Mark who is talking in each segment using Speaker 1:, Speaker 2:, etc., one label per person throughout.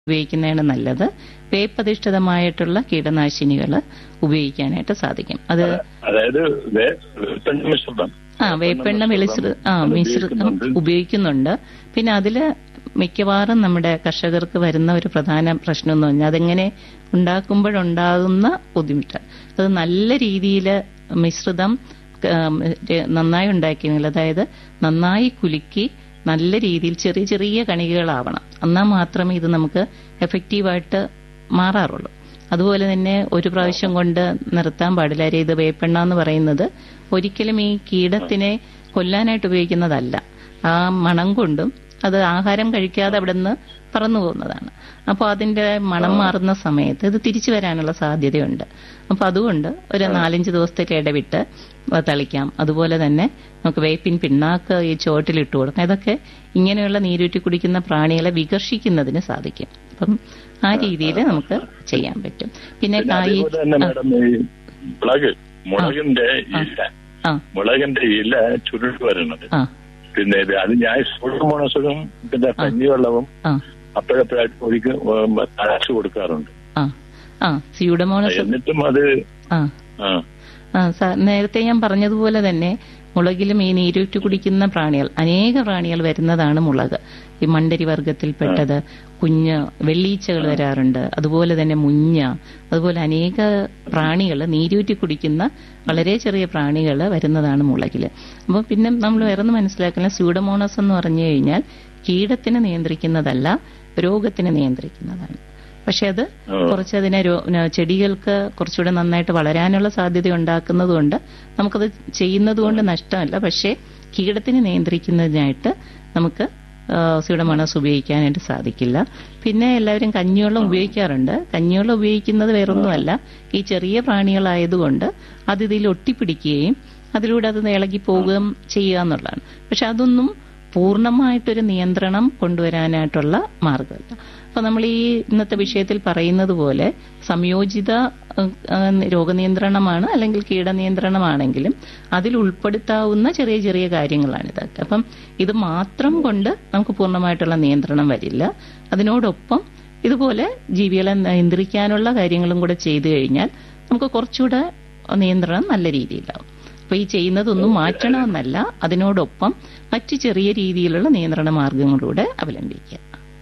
Speaker 1: ഉപയോഗിക്കുന്നതാണ് നല്ലത് വേപ്പധിഷ്ഠിതമായിട്ടുള്ള കീടനാശിനികൾ ഉപയോഗിക്കാനായിട്ട് സാധിക്കും അത്
Speaker 2: അതായത് വേ- വേപ്പെണ്ണ മിശ്രിതം
Speaker 1: ആ വേപ്പെണ്ണ വെളിച്ചെറു ആ
Speaker 2: അത്
Speaker 1: മിശ്രിതം
Speaker 2: ഉപയോഗിക്കുന്നുണ്ട്.
Speaker 1: ഉപയോഗിക്കുന്നുണ്ട് പിന്നെ അതില് മിക്കവാറും നമ്മുടെ കർഷകർക്ക് വരുന്ന ഒരു പ്രധാന പ്രശ്നം എന്ന് പറഞ്ഞാൽ അതെങ്ങനെ ഉണ്ടാക്കുമ്പോഴുണ്ടാകുന്ന ബുദ്ധിമുട്ട് അത് നല്ല രീതിയിൽ മിശ്രിതം ഉം, ര- നന്നായി ഉണ്ടാക്കിയെങ്കിൽ അതായത് നന്നായി കുലുക്കി നല്ല രീതിയിൽ ചെറിയ ചെറിയ കണികകളാവണം എന്നാൽ മാത്രമേ ഇത് നമുക്ക് എഫക്റ്റീവായിട്ട് മാറാറുള്ളൂ അതുപോലെ തന്നെ ഒരു പ്രാവശ്യം കൊണ്ട് നിർത്താൻ പാടില്ല അരെ ഇത് വേപ്പെണ്ണ എന്ന് പറയുന്നത് ഒരിക്കലും ഈ കീടത്തിനെ കൊല്ലാനായിട്ട് ഉപയോഗിക്കുന്നതല്ല ആ മണം കൊണ്ടും അത് ആഹാരം കഴിക്കാതെ അവിടെ നിന്ന് പറന്നു പോകുന്നതാണ് അപ്പോൾ അതിന്റെ മണം മാറുന്ന സമയത്ത് ഇത് തിരിച്ചു വരാനുള്ള സാധ്യതയുണ്ട് അപ്പോൾ അതുകൊണ്ട് ഒരു നാലഞ്ച് ദിവസത്തേക്ക് ഇടവിട്ട് തളിക്കാം അതുപോലെ തന്നെ നമുക്ക് വേപ്പിൻ പിണ്ണാക്ക് ഈ ചുവട്ടിലിട്ട് കൊടുക്കാം ഇതൊക്കെ ഇങ്ങനെയുള്ള നീരൂറ്റി കുടിക്കുന്ന പ്രാണികളെ വികർഷിക്കുന്നതിന് സാധിക്കും അപ്പം ആ രീതിയിൽ നമുക്ക് ചെയ്യാൻ പറ്റും പിന്നെ
Speaker 2: പിന്നെ
Speaker 1: കായി
Speaker 2: അതേപോലെ തന്നെ മാഡം ഈ മുളക് മുളകിന്റെ ഇല
Speaker 1: ആ
Speaker 2: മുളകിന്റെ ഇല ചുരുട്ട് വരുന്നത്
Speaker 1: ആ
Speaker 2: പിന്നെ ഇത് അത് ഞാൻ സൂര്യമോണസും പിന്നെ കഞ്ഞിവെള്ളവും
Speaker 1: ആ
Speaker 2: അപ്പോഴപ്പോഴായിട്ട് ഒഴിക്ക് തഴച്ചു കൊടുക്കാറുണ്ട്
Speaker 1: ആ ആ സ്യൂഡമോണസ്
Speaker 2: എന്നിട്ടും അത്
Speaker 1: ആ
Speaker 2: ആ
Speaker 1: ആ സാർ നേരത്തെ ഞാൻ പറഞ്ഞതുപോലെ തന്നെ മുളകിലും ഈ നീരൂറ്റി കുടിക്കുന്ന പ്രാണികൾ അനേക പ്രാണികൾ വരുന്നതാണ് മുളക് ഈ മണ്ടരി വർഗത്തിൽപ്പെട്ടത് കുഞ്ഞ് വെള്ളീച്ചകൾ വരാറുണ്ട് അതുപോലെ തന്നെ മുഞ്ഞ അതുപോലെ അനേക പ്രാണികൾ നീരൂറ്റി കുടിക്കുന്ന വളരെ ചെറിയ പ്രാണികൾ വരുന്നതാണ് മുളകിൽ അപ്പോൾ പിന്നെ നമ്മൾ വേറൊന്ന് മനസ്സിലാക്കുന്ന സ്യൂഡമോണസ് എന്ന് പറഞ്ഞു കഴിഞ്ഞാൽ കീടത്തിനെ നിയന്ത്രിക്കുന്നതല്ല രോഗത്തിനെ നിയന്ത്രിക്കുന്നതാണ് പക്ഷെ അത്
Speaker 2: ഓ.
Speaker 1: കുറച്ച് അതിനെ രോ- ന- ചെടികൾക്ക് കുറച്ചുകൂടെ നന്നായിട്ട് വളരാനുള്ള സാധ്യത ഉണ്ടാക്കുന്നതുകൊണ്ട് നമുക്കത് ചെയ്യുന്നത് കൊണ്ട് നഷ്ടമല്ല പക്ഷേ കീടത്തിനെ നിയന്ത്രിക്കുന്നതിനായിട്ട് നമുക്ക് സ്യൂഡമോണസ് ഉപയോഗിക്കാനായിട്ട് സാധിക്കില്ല പിന്നെ എല്ലാവരും കഞ്ഞിവെള്ളം ഉപയോഗിക്കാറുണ്ട് കഞ്ഞിവെള്ളം ഉപയോഗിക്കുന്നത് വേറൊന്നുമല്ല ഈ ചെറിയ പ്രാണികളായതുകൊണ്ട് അത് ഇതിൽ ഒട്ടിപ്പിടിക്കുകയും അതിലൂടെ അത് ഇളകി പോവുകയും ചെയ്യുക എന്നുള്ളതാണ് പക്ഷെ അതൊന്നും പൂർണ്ണമായിട്ടൊരു നിയന്ത്രണം കൊണ്ടുവരാനായിട്ടുള്ള മാർഗമല്ല അപ്പൊ നമ്മൾ ഈ ഇന്നത്തെ വിഷയത്തിൽ പറയുന്നത് പോലെ സംയോജിത ഏഹ്, ഏഹ്, രോഗനിയന്ത്രണമാണ് അല്ലെങ്കിൽ കീടനിയന്ത്രണമാണെങ്കിലും അതിൽ ഉൾപ്പെടുത്താവുന്ന ചെറിയ ചെറിയ കാര്യങ്ങളാണ് ഇതൊക്കെ അപ്പം ഇത് മാത്രം കൊണ്ട് നമുക്ക് പൂർണ്ണമായിട്ടുള്ള നിയന്ത്രണം വരില്ല അതിനോടൊപ്പം ഇതുപോലെ ജീവികളെ നിയന്ത്രിക്കാനുള്ള കാര്യങ്ങളും കൂടെ ചെയ്തു കഴിഞ്ഞാൽ നമുക്ക് കുറച്ചുകൂടെ നിയന്ത്രണം നല്ല രീതിയിലാവും അപ്പൊ ഈ ചെയ്യുന്നതൊന്നും മാറ്റണമെന്നല്ല അതിനോടൊപ്പം മറ്റു ചെറിയ രീതിയിലുള്ള നിയന്ത്രണ മാർഗങ്ങളിലൂടെ അവലംബിക്കുക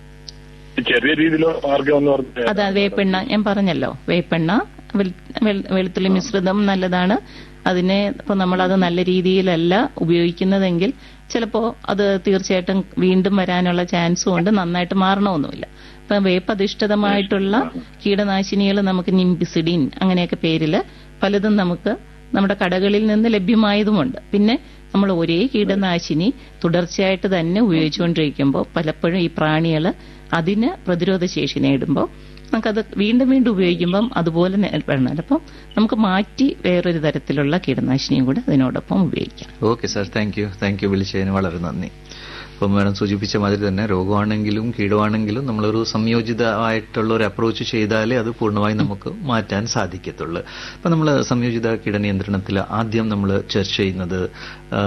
Speaker 2: ചെറിയ രീതിയിലുള്ള മാർഗം എന്ന് പറഞ്ഞാൽ
Speaker 1: അതാ വേപ്പെണ്ണ ഞാൻ പറഞ്ഞല്ലോ വേപ്പെണ്ണ വെൾ- വെൾ- വെളുത്തുള്ളി മിശ്രിതം നല്ലതാണ് അതിനെ ഇപ്പൊ നമ്മളത് നല്ല രീതിയിലല്ല ഉപയോഗിക്കുന്നതെങ്കിൽ ചിലപ്പോ അത് തീർച്ചയായിട്ടും വീണ്ടും വരാനുള്ള ചാൻസും ഉണ്ട് നന്നായിട്ട് മാറണമൊന്നുമില്ല ഇപ്പൊ വേപ്പധിഷ്ഠിതമായിട്ടുള്ള കീടനാശിനികൾ നമുക്ക് നിംബിസിഡിൻ അങ്ങനെയൊക്കെ പേരില് പലതും നമുക്ക് നമ്മുടെ കടകളിൽ നിന്ന് ലഭ്യമായതുമുണ്ട് പിന്നെ നമ്മൾ ഒരേ കീടനാശിനി തുടർച്ചയായിട്ട് തന്നെ ഉപയോഗിച്ചുകൊണ്ടിരിക്കുമ്പോൾ പലപ്പോഴും ഈ പ്രാണികൾ അതിന് പ്രതിരോധ ശേഷി നേടുമ്പോൾ നമുക്കത് വീണ്ടും വീണ്ടും ഉപയോഗിക്കുമ്പം അതുപോലെ നേ- വരണം അപ്പം നമുക്ക് മാറ്റി വേറൊരു തരത്തിലുള്ള കീടനാശിനിയും കൂടെ അതിനോടൊപ്പം ഉപയോഗിക്കാം
Speaker 3: okay sir thank you thank you വിളിച്ചതിന് വളരെ നന്ദി അപ്പം മാഡം സൂചിപ്പിച്ച മാതിരി തന്നെ രോഗമാണെങ്കിലും കീടമാണെങ്കിലും നമ്മളൊരു സംയോജിതമായിട്ടുള്ള ഒരു അപ്രോച്ച് ചെയ്താലേ അത് പൂർണ്ണമായി നമുക്ക് മാറ്റാൻ സാധിക്കത്തുള്ളൂ അപ്പം നമ്മൾ സംയോജിത കീടനിയന്ത്രണത്തിൽ ആദ്യം നമ്മൾ ചർച്ച ചെയ്യുന്നത് ആ,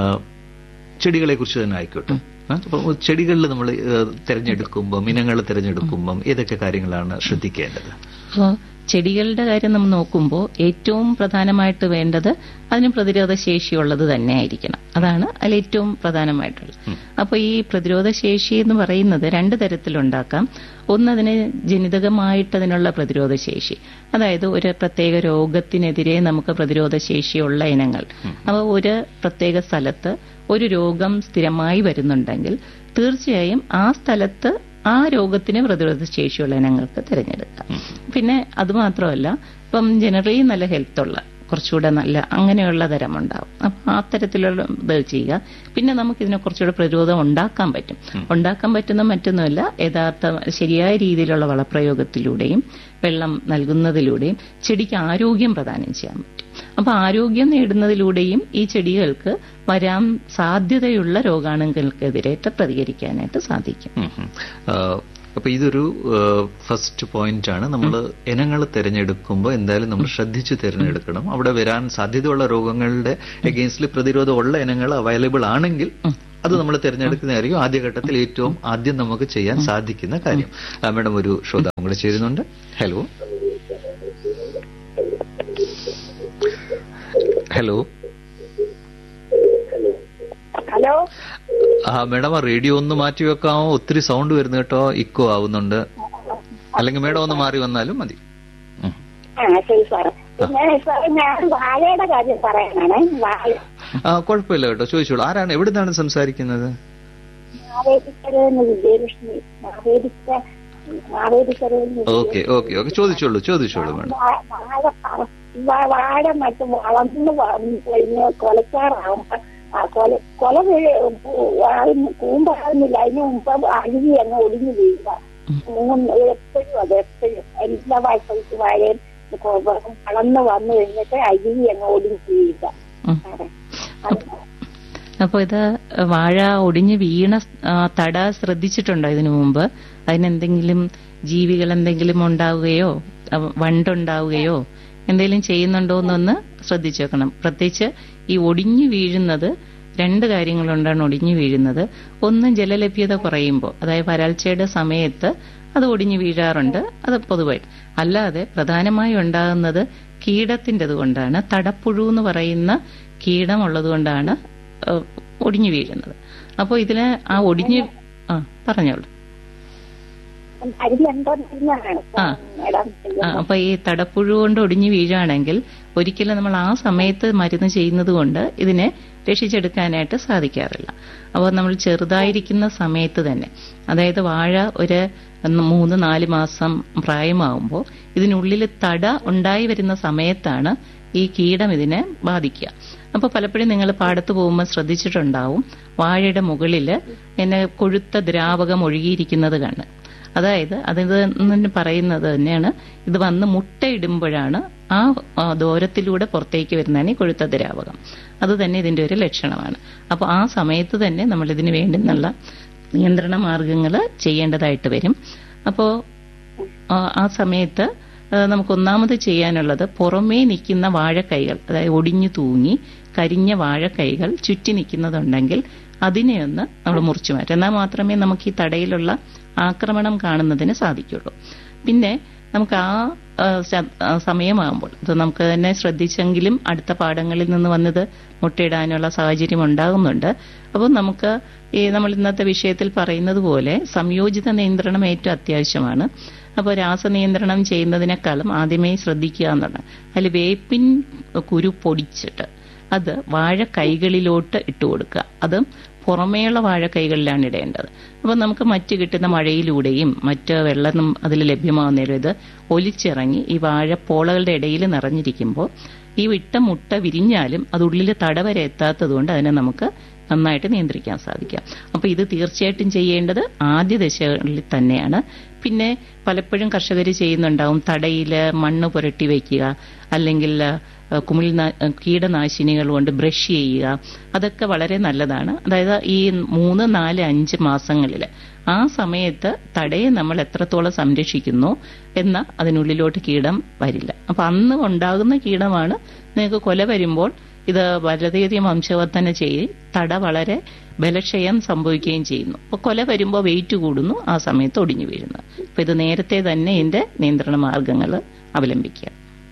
Speaker 3: ചെടികളെ കുറിച്ച് തന്നെ ആയിക്കോട്ടെ ആ, അപ്പം ചെടികളിൽ നമ്മൾ തിരഞ്ഞെടുക്കുമ്പം ഇനങ്ങൾ തിരഞ്ഞെടുക്കുമ്പം ഏതൊക്കെ കാര്യങ്ങളാണ് ശ്രദ്ധിക്കേണ്ടത്
Speaker 1: അപ്പോൾ ചെടികളുടെ കാര്യം നമ്മൾ നോക്കുമ്പോൾ ഏറ്റവും പ്രധാനമായിട്ട് വേണ്ടത് അതിന് പ്രതിരോധ ശേഷിയുള്ളത് തന്നെ ആയിരിക്കണം അതാണ് അതിൽ ഏറ്റവും പ്രധാനമായിട്ടുള്ളത് അപ്പോൾ ഈ പ്രതിരോധ ശേഷി എന്ന് പറയുന്നത് രണ്ട് തരത്തിലുണ്ടാക്കാം ഒന്ന് അതിന് ജനിതകമായിട്ട് അതിനുള്ള പ്രതിരോധ ശേഷി അതായത് ഒരു പ്രത്യേക രോഗത്തിനെതിരെ നമുക്ക് പ്രതിരോധ ശേഷിയുള്ള ഇനങ്ങൾ അപ്പോൾ ഒരു പ്രത്യേക സ്ഥലത്ത് ഒരു രോഗം സ്ഥിരമായി വരുന്നുണ്ടെങ്കിൽ തീർച്ചയായും ആ സ്ഥലത്ത് ആ രോഗത്തിന് പ്രതിരോധ ശേഷിയുള്ള ഇനങ്ങൾക്ക് തിരഞ്ഞെടുക്കാം പിന്നെ അത് മാത്രമല്ല ഇപ്പം ജനറലി നല്ല ഹെൽത്തുള്ള കുറച്ചുകൂടെ നല്ല അങ്ങനെയുള്ള തരം ഉണ്ടാവും അപ്പം ആ തരത്തിലുള്ള ഇത് ചെയ്യുക പിന്നെ നമുക്ക് ഇതിനെ കുറച്ചുകൂടെ പ്രതിരോധം ഉണ്ടാക്കാൻ പറ്റും ഉണ്ടാക്കാൻ പറ്റുന്ന മറ്റൊന്നുമല്ല യഥാർത്ഥ ശരിയായ രീതിയിലുള്ള വളപ്രയോഗത്തിലൂടെയും വെള്ളം നൽകുന്നതിലൂടെയും ചെടിക്ക് ആരോഗ്യം പ്രദാനം ചെയ്യാൻ പറ്റും അപ്പൊ ആരോഗ്യം നേടുന്നതിലൂടെയും ഈ ചെടികൾക്ക് വരാൻ സാധ്യതയുള്ള രോഗാണുക്കൾക്കെതിരായിട്ട് പ്രതികരിക്കാനായിട്ട് സാധിക്കും
Speaker 3: ഉം ഉം. ആ, അപ്പൊ ഇതൊരു ഫസ്റ്റ് പോയിന്റ് ആണ് നമ്മൾ ഇനങ്ങൾ തിരഞ്ഞെടുക്കുമ്പോൾ എന്തായാലും നമ്മൾ ശ്രദ്ധിച്ച് തിരഞ്ഞെടുക്കണം അവിടെ വരാൻ സാധ്യതയുള്ള രോഗങ്ങളുടെ എഗെയിൻസ്റ്റിൽ പ്രതിരോധമുള്ള ഇനങ്ങൾ അവൈലബിൾ ആണെങ്കിൽ അത് നമ്മൾ തിരഞ്ഞെടുക്കുന്നതായിരിക്കും ആദ്യഘട്ടത്തിൽ ഏറ്റവും ആദ്യം നമുക്ക് ചെയ്യാൻ സാധിക്കുന്ന കാര്യം ആ, മാഡം ഒരു ശ്രോതാവും കൂടെ ചേരുന്നുണ്ട് ഹലോ ഹലോ
Speaker 4: ഹലോ
Speaker 3: ആ മാഡം ആ റേഡിയോ ഒന്ന് മാറ്റി വെക്കാമോ ഒത്തിരി സൗണ്ട് വരുന്നു കേട്ടോ ഇക്കോ ആവുന്നുണ്ട് അല്ലെങ്കിൽ മാഡം ഒന്ന് മാറി വന്നാലും മതി ഉം.
Speaker 4: ആ ശരി സാറേ പിന്നെ സാറേ ഞാൻ വാഴയുടെ കാര്യം പറയാനാണ് വാഴ
Speaker 3: ആ കുഴപ്പമില്ല കേട്ടോ ചോദിച്ചോളൂ ആരാണ് എവിടുന്നാണ് സംസാരിക്കുന്നത്
Speaker 4: മാവേലിക്കരന്ന് വിജയലക്ഷ്മി മാവേലിക്ക മാവേലിക്കരന്ന്
Speaker 3: ഓക്കെ ഓക്കെ ഓക്കെ ചോദിച്ചോളൂ ചോദിച്ചോളൂ മാഡം
Speaker 4: വാ- വാഴ പറ- വാ- വാഴ മറ്റു വളർന്ന് വന്ന് കഴിഞ്ഞ് കൊലക്കാറാവുമ്പോ ആ കൊല കൊല വീഴ- ആവുന്ന- കൂമ്പാകുന്നില്ല അതിന് മുമ്പ് അഴുകി അങ്ങ് ഒടിഞ്ഞു വീഴുക മൂന്ന് എപ്പോഴും അത് എപ്പോഴും എല്ലാ വാഴ വാഴയും കൊ- വളർന്ന് വന്നു കഴിഞ്ഞിട്ട് അഴുകി അങ്ങ് ഒടിഞ്ഞു വീഴുക
Speaker 1: ഉം.
Speaker 4: സാറേ. അത്
Speaker 1: അപ്പോൾ ഇത് വാഴ ഒടിഞ്ഞ് വീണ ആ, തട ശ്രദ്ധിച്ചിട്ടുണ്ടോ ഇതിനു മുമ്പ് അതിനെന്തെങ്കിലും ജീവികൾ എന്തെങ്കിലും ഉണ്ടാവുകയോ ആ, വണ്ടുണ്ടാവുകയോ എന്തെങ്കിലും ചെയ്യുന്നുണ്ടോ എന്നൊന്ന് ശ്രദ്ധിച്ചു വെക്കണം പ്രത്യേകിച്ച് ഈ ഒടിഞ്ഞു വീഴുന്നത് രണ്ട് കാര്യങ്ങളുണ്ടാണ് ഒടിഞ്ഞു വീഴുന്നത് ഒന്ന് ജലലഭ്യത കുറയുമ്പോൾ അതായത് വരൾച്ചയുടെ സമയത്ത് അത് ഒടിഞ്ഞു വീഴാറുണ്ട് അത് പൊതുവായിട്ട് അല്ലാതെ പ്രധാനമായും ഉണ്ടാകുന്നത് കീടത്തിൻ്റെത് കൊണ്ടാണ് തടപ്പുഴു എന്ന് പറയുന്ന കീടമുള്ളത് കൊണ്ടാണ് ഏഹ്, ഒടിഞ്ഞു വീഴുന്നത് അപ്പോൾ ഇതിന് ആ ഒടിഞ്ഞു ആ പറഞ്ഞോളൂ
Speaker 4: മരുന്നുണ്ടോന്നാണ്
Speaker 1: ആ.
Speaker 4: മേഡം
Speaker 1: ആ അപ്പൊ ഈ തടപ്പുഴു കൊണ്ട് ഒടിഞ്ഞു വീഴുകയാണെങ്കിൽ ഒരിക്കലും നമ്മൾ ആ സമയത്ത് മരുന്ന് ചെയ്യുന്നത് കൊണ്ട് ഇതിനെ രക്ഷിച്ചെടുക്കാനായിട്ട് സാധിക്കാറില്ല അപ്പോൾ നമ്മൾ ചെറുതായിരിക്കുന്ന സമയത്ത് തന്നെ അതായത് വാഴ ഒരു മൂന്ന് നാല് മാസം പ്രായമാകുമ്പോൾ ഇതിനുള്ളിൽ തട ഉണ്ടായി വരുന്ന സമയത്താണ് ഈ കീടം ഇതിനെ ബാധിക്കുക അപ്പൊ പലപ്പോഴും നിങ്ങൾ പാടത്ത് പോകുമ്പോൾ ശ്രദ്ധിച്ചിട്ടുണ്ടാവും വാഴയുടെ മുകളിൽ എന്നെ കൊഴുത്ത ദ്രാവകം ഒഴുകിയിരിക്കുന്നത് കണ്ട് അതായത് അതിത് എന്ന് പറയുന്നത് തന്നെയാണ് ഇത് വന്ന് മുട്ടയിടുമ്പോഴാണ് ആ ആ, ദൂരത്തിലൂടെ പുറത്തേക്ക് വരുന്നതാണ് ഈ കൊഴുത്ത ദ്രാവകം അത് തന്നെ ഇതിന്റെ ഒരു ലക്ഷണമാണ് അപ്പോൾ ആ സമയത്ത് തന്നെ നമ്മൾ ഇതിന് വേണ്ടുന്നുള്ള നിയന്ത്രണ മാർഗങ്ങൾ ചെയ്യേണ്ടതായിട്ട് വരും അപ്പോൾ ആ സമയത്ത് ആ, നമുക്ക് ഒന്നാമത് ചെയ്യാനുള്ളത് പുറമേ നിൽക്കുന്ന വാഴക്കൈകൾ അതായത് ഒടിഞ്ഞു തൂങ്ങി കരിഞ്ഞ വാഴക്കൈകൾ ചുറ്റി നിൽക്കുന്നതുണ്ടെങ്കിൽ അതിനെ ഒന്ന് നമ്മൾ മുറിച്ചു മാറ്റും എന്നാൽ മാത്രമേ നമുക്ക് ഈ തടയിലുള്ള ആക്രമണം കാണുന്നതിന് സാധിക്കുള്ളൂ പിന്നെ നമുക്ക് ആ ആ, ശ- ആ, സമയമാകുമ്പോൾ ഇത് നമുക്ക് തന്നെ ശ്രദ്ധിച്ചെങ്കിലും അടുത്ത പാഠങ്ങളിൽ നിന്ന് വന്നത് മുട്ടയിടാനുള്ള സാഹചര്യം ഉണ്ടാകുന്നുണ്ട് അപ്പോൾ നമുക്ക് ഈ നമ്മൾ ഇന്നത്തെ വിഷയത്തിൽ പറയുന്നത് പോലെ സംയോജിത നിയന്ത്രണം ഏറ്റവും അത്യാവശ്യമാണ് അപ്പോൾ രാസനിയന്ത്രണം ചെയ്യുന്നതിനേക്കാളും ആദ്യമേ ശ്രദ്ധിക്കുക എന്നുള്ളത് അതിൽ വേപ്പിൻ കുരു പൊടിച്ചിട്ട് അത് വാഴ കൈകളിലോട്ട് ഇട്ട് കൊടുക്കുക അത് പുറമേയുള്ള വാഴ കൈകളിലാണ് ഇടേണ്ടത് അപ്പോൾ നമുക്ക് മറ്റ് കിട്ടുന്ന മഴയിലൂടെയും മറ്റ് വെള്ളം അതിൽ ലഭ്യമാകുന്നതിലും ഇത് ഒലിച്ചിറങ്ങി ഈ വാഴപ്പോളകളുടെ ഇടയിൽ നിറഞ്ഞിരിക്കുമ്പോൾ ഈ വിട്ട മുട്ട വിരിഞ്ഞാലും അത് ഉള്ളിൽ തടവരെ എത്താത്തത് കൊണ്ട് അതിനെ നമുക്ക് നന്നായിട്ട് നിയന്ത്രിക്കാൻ സാധിക്കാം അപ്പോൾ ഇത് തീർച്ചയായിട്ടും ചെയ്യേണ്ടത് ആദ്യ ദശകളിൽ തന്നെയാണ് പിന്നെ പലപ്പോഴും കർഷകർ ചെയ്യുന്നുണ്ടാവും തടയിൽ മണ്ണ് പുരട്ടി വയ്ക്കുക അല്ലെങ്കിൽ ആ, കുമിൾ നാ- കീടനാശിനികൾ കൊണ്ട് ബ്രഷ് ചെയ്യുക അതൊക്കെ വളരെ നല്ലതാണ് അതായത് ഈ മൂന്ന് നാല് അഞ്ച് മാസങ്ങളിൽ ആ സമയത്ത് തടയെ നമ്മൾ എത്രത്തോളം സംരക്ഷിക്കുന്നു എന്ന അതിനുള്ളിലോട്ട് കീടം വരില്ല അപ്പൊ അന്ന് ഉണ്ടാകുന്ന കീടമാണ് നിങ്ങൾക്ക് കൊല വരുമ്പോൾ ഇത് വളരെയധികം വംശവർധന ചെയ്ത് തട വളരെ ബലക്ഷയം സംഭവിക്കുകയും ചെയ്യുന്നു അപ്പൊ കൊല വരുമ്പോൾ വെയിറ്റ് കൂടുന്നു ആ സമയത്ത് ഒടിഞ്ഞു വീഴുന്നു അപ്പൊ ഇത് നേരത്തെ തന്നെ ഇതിന്റെ നിയന്ത്രണ മാർഗങ്ങൾ അവലംബിക്കുക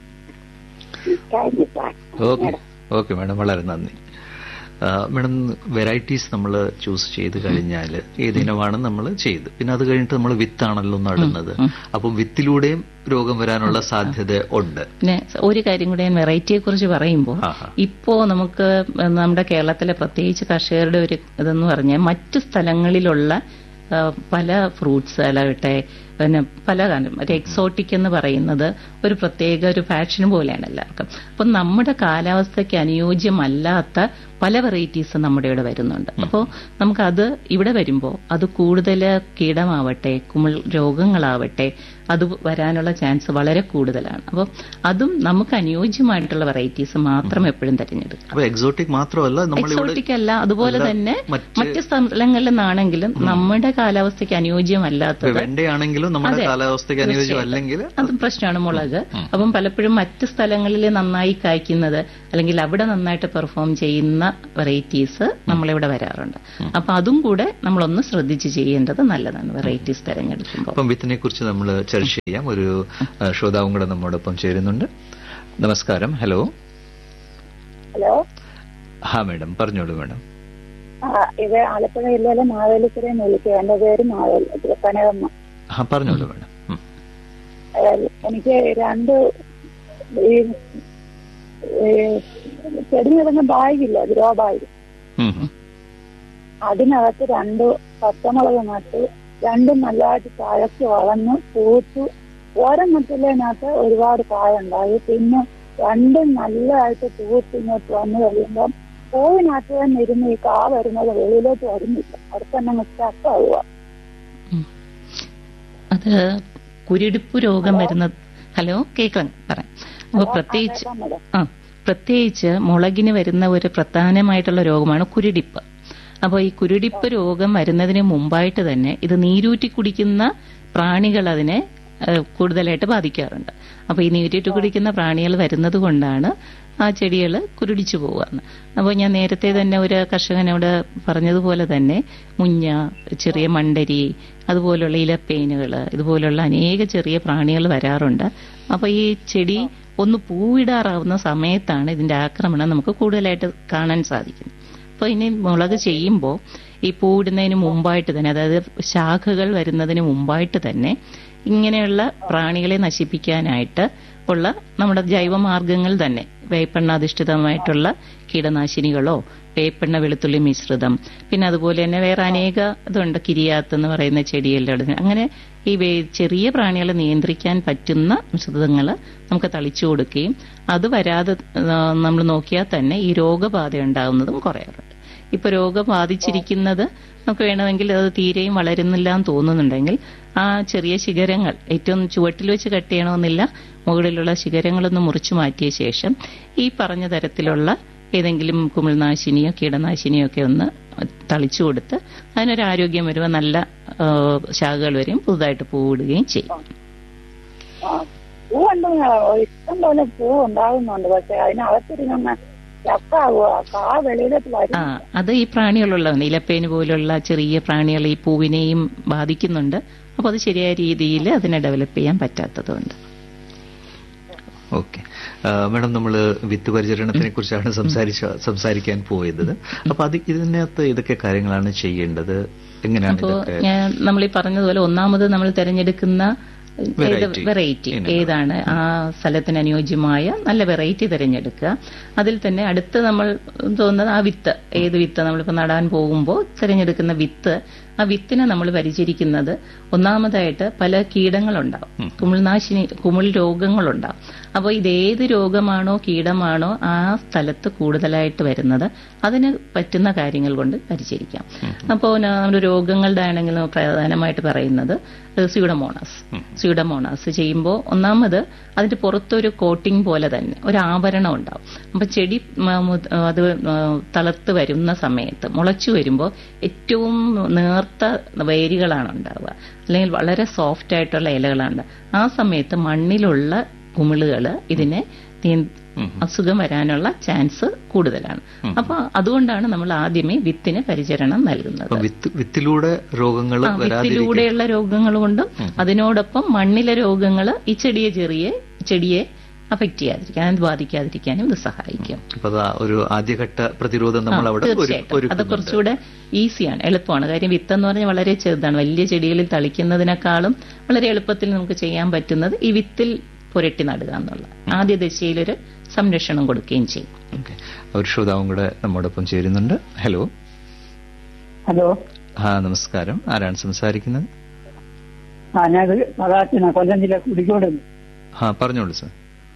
Speaker 4: thank you sir
Speaker 3: okay okay madam വളരെ നന്ദി ആ, മാഡം വെറൈറ്റീസ് നമ്മൾ ചൂസ് ചെയ്ത് കഴിഞ്ഞാൽ ഏതിനമാണ് നമ്മൾ ചെയ്ത് പിന്നെ അത് കഴിഞ്ഞിട്ട് നമ്മൾ വിത്താണല്ലോ നടുന്നത് അപ്പം വിത്തിലൂടെയും രോഗം വരാനുള്ള സാധ്യത ഉണ്ട്
Speaker 1: പിന്നെ ഒരു കാര്യം കൂടെ ഞാൻ വെറൈറ്റിയെ കുറിച്ച് പറയുമ്പോൾ
Speaker 3: ആഹാ.
Speaker 1: ഇപ്പോ നമുക്ക് നമ്മുടെ കേരളത്തിലെ പ്രത്യേകിച്ച് കർഷകരുടെ ഒരു ഇതെന്ന് പറഞ്ഞാൽ മറ്റു സ്ഥലങ്ങളിലുള്ള ആ, പല ഫ്രൂട്ട്സ് അല്ലാകട്ടെ പിന്നെ പല കാലം ഒരു എക്സോട്ടിക് എന്ന് പറയുന്നത് ഒരു പ്രത്യേക ഒരു ഫാഷൻ പോലെയാണ് എല്ലാവർക്കും അപ്പം നമ്മുടെ കാലാവസ്ഥയ്ക്ക് അനുയോജ്യമല്ലാത്ത പല വെറൈറ്റീസ് നമ്മുടെ ഇവിടെ വരുന്നുണ്ട് അപ്പോൾ നമുക്കത് ഇവിടെ വരുമ്പോൾ അത് കൂടുതൽ കീടമാവട്ടെ കുമിൾ രോഗങ്ങളാവട്ടെ അത് വരാനുള്ള ചാൻസ് വളരെ കൂടുതലാണ് അപ്പോൾ അതും നമുക്ക് അനുയോജ്യമായിട്ടുള്ള വെറൈറ്റീസ് മാത്രം എപ്പോഴും തിരഞ്ഞെടുക്കുക
Speaker 3: അപ്പൊ എക്സോട്ടിക് മാത്രമല്ല നമ്മളിവിടെ
Speaker 1: എക്സോട്ടിക് അല്ല അതുപോലെ
Speaker 3: അല്ല,
Speaker 1: തന്നെ
Speaker 3: മറ്റ്
Speaker 1: മറ്റ് സ്ഥലങ്ങളിൽ നിന്നാണെങ്കിലും നമ്മുടെ കാലാവസ്ഥയ്ക്ക് അനുയോജ്യമല്ലാത്തത്
Speaker 3: വെണ്ടയാണെങ്കിലും വീണ്ടും നമ്മുടെ
Speaker 1: അതെ.
Speaker 3: കാലാവസ്ഥയ്ക്ക് അനുയോജ്യം അല്ലെങ്കിൽ
Speaker 1: അതും പ്രശ്നമാണ് മുളക് അപ്പം പലപ്പോഴും മറ്റ് സ്ഥലങ്ങളിൽ നന്നായി കായ്ക്കുന്നത് അല്ലെങ്കിൽ അവിടെ നന്നായിട്ട് പെർഫോം ചെയ്യുന്ന വെറൈറ്റീസ് നമ്മളിവിടെ വരാറുണ്ട് അപ്പൊ അതും കൂടെ നമ്മളൊന്ന് ശ്രദ്ധിച്ച് ചെയ്യേണ്ടത് നല്ലതാണ് വെറൈറ്റീസ് തിരഞ്ഞെടുക്കുമ്പോൾ
Speaker 3: അപ്പം വിത്തിനെ കുറിച്ച് നമ്മൾ ചർച്ച ചെയ്യാം ഒരു ആ, ശ്രോതാവും കൂടെ നമ്മോടൊപ്പം ചേരുന്നുണ്ട് നമസ്കാരം ഹലോ
Speaker 4: ഹലോ
Speaker 3: ഹാ മാഡം പറഞ്ഞോളൂ മാഡം
Speaker 4: ആ ഇത് ആലപ്പുഴ ജില്ലയിലെ മാവേലിക്കരയിൽ നിന്ന് വിളിക്കുക എന്റെ പേര് മാവേലി കനകമ്മ
Speaker 3: ആ പറഞ്ഞോളൂ മാഡം ഉം.
Speaker 4: ഏഹ് എനിക്ക് രണ്ട് ഈ ഈ ചെടി നിറഞ്ഞ ബാഗില്ല ഗ്രോ ബാഗ്
Speaker 3: ഉം, ഉം.
Speaker 4: അതിനകത്ത് രണ്ട് പച്ചമുളക് നട്ട് രണ്ടും നല്ലതായിട്ട് തഴച്ച് വളർന്ന് പൂത്ത് ഓരോന്നത്തിലതിനകത്ത് ഒരുപാട് കായ ഉണ്ടായി പിന്നെ രണ്ടും നല്ലതായിട്ട് പൂത്ത് ഇങ്ങോട്ട് വന്നു കഴിയുമ്പം പൂവിനകത്ത് തന്നെ ഇരുന്ന് ഈ കാ വരുന്നത് വെളിയിലോട്ട് വരുന്നില്ല അവിടെ തന്നെ സ്റ്റക്കാവുക
Speaker 1: അത് കുരുടിപ്പ് രോഗം വരുന്ന ഹലോ കേൾക്കാം പറയാം അപ്പൊ പ്രത്യേകിച്ച് ആ പ്രത്യേകിച്ച് മുളകിന് വരുന്ന ഒരു പ്രധാനമായിട്ടുള്ള രോഗമാണ് കുരുടിപ്പ് അപ്പോൾ ഈ കുരുടിപ്പ് രോഗം വരുന്നതിന് മുമ്പായിട്ട് തന്നെ ഇത് നീരൂറ്റി കുടിക്കുന്ന പ്രാണികൾ അതിനെ ഏഹ്, കൂടുതലായിട്ട് ബാധിക്കാറുണ്ട് അപ്പോൾ ഈ നീരൂറ്റി കുടിക്കുന്ന പ്രാണികൾ വരുന്നത് കൊണ്ടാണ് ആ ചെടികൾ കുരുടിച്ചു പോവുകയാണ് അപ്പോൾ ഞാൻ നേരത്തെ തന്നെ ഒരു കർഷകനോട് പറഞ്ഞതുപോലെ തന്നെ മുഞ്ഞ ചെറിയ മണ്ടരി അതുപോലുള്ള ഇലപ്പേനുകൾ ഇതുപോലുള്ള അനേക ചെറിയ പ്രാണികൾ വരാറുണ്ട് അപ്പോൾ ഈ ചെടി ഒന്ന് പൂവിടാറാവുന്ന സമയത്താണ് ഇതിന്റെ ആക്രമണം നമുക്ക് കൂടുതലായിട്ട് കാണാൻ സാധിക്കുന്നത് അപ്പോൾ ഇനി മുളക് ചെയ്യുമ്പോൾ ഈ പൂവിടുന്നതിന് മുമ്പായിട്ട് തന്നെ അതായത് ശാഖകൾ വരുന്നതിന് മുമ്പായിട്ട് തന്നെ ഇങ്ങനെയുള്ള പ്രാണികളെ നശിപ്പിക്കാനായിട്ട് ഉള്ള നമ്മുടെ ജൈവമാർഗങ്ങൾ തന്നെ വേപ്പെണ്ണ അധിഷ്ഠിതമായിട്ടുള്ള കീടനാശിനികളോ വേപ്പെണ്ണ വെളുത്തുള്ളി മിശ്രിതം പിന്നെ അതുപോലെ തന്നെ വേറെ അനേക ഇതുണ്ട് കിരിയാത്ത് എന്ന് പറയുന്ന ചെടികളുടെ അങ്ങനെ ഈ വേ- ചെറിയ പ്രാണികളെ നിയന്ത്രിക്കാൻ പറ്റുന്ന മിശ്രിതങ്ങൾ നമുക്ക് തളിച്ചു കൊടുക്കുകയും അത് വരാതെ നമ്മൾ നോക്കിയാൽ തന്നെ ഈ രോഗബാധ ഉണ്ടാകുന്നതും കുറയാറുണ്ട് ഇപ്പൊ രോഗം ബാധിച്ചിരിക്കുന്നത് നമുക്ക് വേണമെങ്കിൽ അത് തീരെയും വളരുന്നില്ല എന്ന് തോന്നുന്നുണ്ടെങ്കിൽ ആ ചെറിയ ശിഖരങ്ങൾ ഏറ്റവും ചുവട്ടിൽ വെച്ച് കട്ട് ചെയ്യണമെന്നില്ല മുകളിലുള്ള ശിഖരങ്ങളൊന്ന് മുറിച്ചു മാറ്റിയ ശേഷം ഈ പറഞ്ഞ തരത്തിലുള്ള ഏതെങ്കിലും കുമിൾനാശിനിയോ കീടനാശിനിയോ ഒക്കെ ഒന്ന് തളിച്ചു കൊടുത്ത് അതിനൊരു ആരോഗ്യം വരുമ്പോൾ നല്ല ആ, ശാഖകൾ വരെയും പുതുതായിട്ട് പൂവിടുകയും ചെയ്യും
Speaker 4: ആ, പൂ ഉണ്ട് ഇഷ്ടം പോലെ പൂ ഉണ്ടാകുന്നുണ്ട് പക്ഷെ അതിനകത്തിരുന്ന ചക്കാവുക കാ വെളിയിലോട്ട്
Speaker 1: ആ
Speaker 4: വരും
Speaker 1: അത് ഈ പ്രാണികളുള്ളതാണ് ഇലപ്പേന് പോലുള്ള ചെറിയ പ്രാണികൾ ഈ പൂവിനെയും ബാധിക്കുന്നുണ്ട് അപ്പോൾ അത് ശരിയായ രീതിയിൽ അതിനെ ഡെവലപ്പ് ചെയ്യാൻ പറ്റാത്തതുകൊണ്ട്
Speaker 3: ഓക്കെ മാഡം നമ്മൾ വിത്ത് പരിചരണത്തിനെ കുറിച്ചാണ് സംസാരിച്ച സംസാരിക്കാൻ പോയത് അപ്പൊ അത് ഇതിനകത്ത് ഏതൊക്കെ കാര്യങ്ങളാണ് ചെയ്യേണ്ടത് എങ്ങനെയാണ്
Speaker 1: അപ്പോൾ
Speaker 3: ഇതൊക്കെ
Speaker 1: ഞാൻ നമ്മൾ ഈ പറഞ്ഞതുപോലെ ഒന്നാമത് നമ്മൾ തിരഞ്ഞെടുക്കുന്ന
Speaker 3: Variety.
Speaker 1: വെറൈറ്റി
Speaker 3: ഇനങ്ങൾ.
Speaker 1: ഏതാണ് ആ സ്ഥലത്തിന് അനുയോജ്യമായ നല്ല വെറൈറ്റി തിരഞ്ഞെടുക്കുക അതിൽ തന്നെ അടുത്ത് നമ്മൾ തോന്നുന്നത് ആ വിത്ത് ഏത് വിത്ത് നമ്മളിപ്പോൾ നടാൻ പോകുമ്പോൾ തിരഞ്ഞെടുക്കുന്ന വിത്ത് ആ വിത്തിനെ നമ്മൾ പരിചരിക്കുന്നത് ഒന്നാമതായിട്ട് പല കീടങ്ങളുണ്ടാവും കുമിൾനാശിനി കുമിൾ രോഗങ്ങളുണ്ടാവും അപ്പോൾ ഇതേത് രോഗമാണോ കീടമാണോ ആ സ്ഥലത്ത് കൂടുതലായിട്ട് വരുന്നത് അതിന് പറ്റുന്ന കാര്യങ്ങൾ കൊണ്ട് പരിചരിക്കാം അപ്പോൾ നമ്മുടെ രോഗങ്ങളുടെ ആണെങ്കിൽ പ്രധാനമായിട്ട് പറയുന്നത് സ്യൂഡമോണാസ് സ്യൂഡമോണാസ് ചെയ്യുമ്പോൾ ഒന്നാമത് അതിന്റെ പുറത്തൊരു കോട്ടിംഗ് പോലെ തന്നെ ഒരു ആവരണം ഉണ്ടാവും അപ്പൊ ചെടി മ- മു- അത് ആ, തളർത്ത് വരുന്ന സമയത്ത് മുളച്ചു വരുമ്പോൾ ഏറ്റവും നേർത്ത വേരുകളാണ് ഉണ്ടാവുക അല്ലെങ്കിൽ വളരെ സോഫ്റ്റ് ആയിട്ടുള്ള ഇലകളാണ് ആ സമയത്ത് മണ്ണിലുള്ള കുമിളുകൾ ഇതിനെ നിയ- അസുഖം വരാനുള്ള ചാൻസ് കൂടുതലാണ് അപ്പൊ അതുകൊണ്ടാണ് നമ്മൾ ആദ്യമേ വിത്തിന് പരിചരണം നൽകുന്നത്
Speaker 3: അപ്പൊ വിത്ത് വിത്തിലൂടെ രോഗങ്ങൾ
Speaker 1: ആ,
Speaker 3: വരാതിരിക്കാൻ
Speaker 1: വിത്തിലൂടെയുള്ള രോഗങ്ങൾ കൊണ്ടും അതിനോടൊപ്പം മണ്ണിലെ രോഗങ്ങൾ ഈ ചെടിയെ ചെറിയ ചെടിയെ അഫക്ട് ചെയ്യാതിരിക്കാൻ അത് ബാധിക്കാതിരിക്കാനും ഇത് സഹായിക്കും
Speaker 3: അപ്പൊ അത് ആ ഒരു ആദ്യഘട്ട പ്രതിരോധം നമ്മൾ
Speaker 1: ആ,
Speaker 3: അവിടെ ഒരു-
Speaker 1: തീർച്ചയായിട്ടും അത്
Speaker 3: ഒരുക്കുന്നുണ്ട്.
Speaker 1: കുറച്ചുകൂടെ ഈസിയാണ് എളുപ്പമാണ് കാര്യം വിത്തെന്ന് പറഞ്ഞാൽ വളരെ ചെറുതാണ് വലിയ ചെടികളിൽ തളിക്കുന്നതിനേക്കാളും വളരെ എളുപ്പത്തിൽ നമുക്ക് ചെയ്യാൻ പറ്റുന്നത് ഈ വിത്തിൽ പുരട്ടി നടുക എന്നുള്ള ആദ്യ ദശയിലൊരു സംരക്ഷണം കൊടുക്കുകയും ചെയ്യും
Speaker 3: ഓക്കെ ഒരു ശ്രോതാവും കൂടെ നമ്മോടൊപ്പം ചേരുന്നുണ്ട് ഹലോ
Speaker 5: ഹലോ
Speaker 3: ആ നമസ്കാരം ആരാണ് സംസാരിക്കുന്നത്
Speaker 5: ആ ഞാൻ മതാച്ചന കൊല്ലം ജില്ല കുടിക്കോട്
Speaker 3: ആ പറഞ്ഞോളൂ സാർ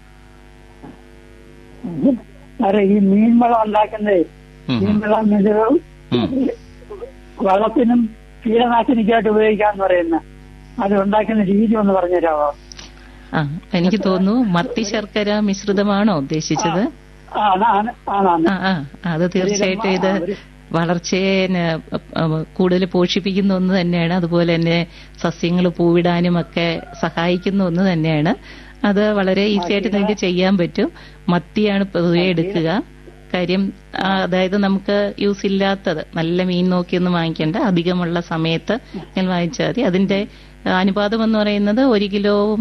Speaker 5: സാറേ ഈ മീൻവളം ഉണ്ടാക്കുന്നത്
Speaker 3: ഉം, ഉം.
Speaker 5: മീൻവളം മിതവും
Speaker 3: ഉം.
Speaker 5: വളത്തിനും കീടനാശിനിക്കായിട്ട് ഉപയോഗിക്കാന്ന് പറയുന്ന അത് ഉണ്ടാക്കുന്ന രീതി ഒന്ന് പറഞ്ഞുതരാമോ
Speaker 1: ആ എനിക്ക് തോന്നുന്നു മത്തി ശർക്കര മിശ്രിതമാണോ ഉദ്ദേശിച്ചത്
Speaker 5: ആ, ആണ്, ആണ്, ആണാണ്
Speaker 1: ആ ആ അത് തീർച്ചയായിട്ടും ഇത് വളർച്ചയെ ന- അഹ് കൂടുതൽ പോഷിപ്പിക്കുന്ന ഒന്ന് തന്നെയാണ് അതുപോലെ തന്നെ സസ്യങ്ങൾ പൂവിടാനും ഒക്കെ സഹായിക്കുന്ന ഒന്ന് തന്നെയാണ് അത് വളരെ ഈസി ആയിട്ട് നിങ്ങൾക്ക് ചെയ്യാൻ പറ്റും മത്തിയാണ് പൊതുവെ എടുക്കുക കാര്യം ആ, അതായത് നമുക്ക് യൂസ് ഇല്ലാത്തത് നല്ല മീൻ നോക്കിയൊന്നും വാങ്ങിക്കേണ്ട അധികമുള്ള സമയത്ത് ഞാൻ വാങ്ങിച്ചാൽ മതി അതിന്റെ അനുപാതം എന്ന് പറയുന്നത് ഒരു കിലോ